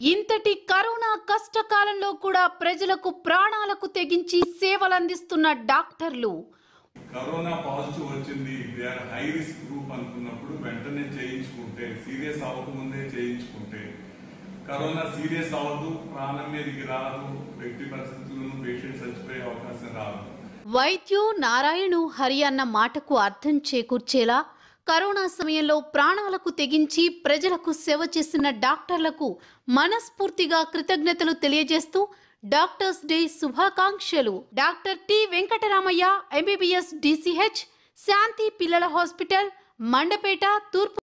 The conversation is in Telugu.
ఇంతటి కరోనా కష్టకాలంలో కూడా ప్రజలకు ప్రాణాలకు తెగించి సేవలందిస్తున్న డాక్టర్లు కరోనా పాజిటివ్ వచ్చింది they are high risk group అనుకున్నప్పుడు వెంటనే చేయించుకుంటే సీరియస్ అవ్వకముందే చేయించుకుంటే కరోనా సీరియస్ అవ్వదు ప్రాణం మీదకి రాదు వ్యక్తి పరిస్థితులను పేషెంట్ చచ్చిపోయే అవకాశం రాదు వైద్యు నారాయణు హరి అన్న మాటకు అర్థం చేకూర్చేలా కరోనా సమయంలో ప్రాణాలకు తెగించి ప్రజలకు సేవ చేసిన డాక్టర్లకు మనస్ఫూర్తిగా కృతజ్ఞతలు తెలియజేస్తూ డాక్టర్స్ డే శుభాకాంక్షలు doctor T Venkataramaiah MBBS DCH Shanti పిల్లల హాస్పిటల్ మండపేట తూర్పు